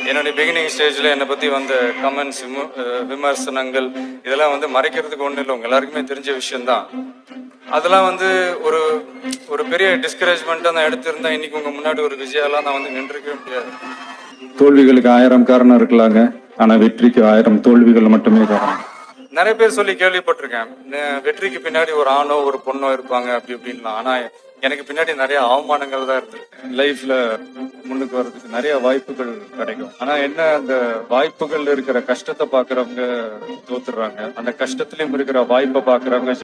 என்னுடைய பிகினிங் ஸ்டேஜில் என்னை பற்றி வந்த கமெண்ட்ஸ் விமர்சனங்கள் இதெல்லாம் வந்து மறைக்கிறதுக்கு ஒன்றும் இல்லை உங்க எல்லாருக்குமே தெரிஞ்ச விஷயம்தான் அதெல்லாம் வந்து ஒரு ஒரு பெரிய டிஸ்கரேஜ்மெண்ட்டாக நான் எடுத்திருந்தா இன்னைக்கு உங்கள் முன்னாடி ஒரு விஜயாலாம் நான் வந்து நின்றுக்கவே முடியாது தோல்விகளுக்கு ஆயிரம் காரணம் இருக்கலாங்க ஆனா வெற்றிக்கு ஆயிரம் தோல்விகள் மட்டுமே காரணம் நிறைய பேர் சொல்லி கேள்விப்பட்டிருக்கேன் நெ- வெற்றிக்கு பின்னாடி ஒரு ஆணோ ஒரு பொண்ணோ இருப்பாங்க அப்படி இப்படின்லாம் ஆனா எனக்கு பின்னாடி நிறைய அவமானங்கள் தான் இருந்திருக்கு லைஃப்ல முன்னுக்கு வர்றதுக்கு நிறைய வாய்ப்புகள் கிடைக்கும் ஆனா என்ன அந்த வாய்ப்புகள் இருக்கிற கஷ்டத்தை பாக்குறவங்க தோத்துடுறாங்க அந்த கஷ்டத்திலயும் இருக்கிற வாய்ப்பை பாக்குறவங்க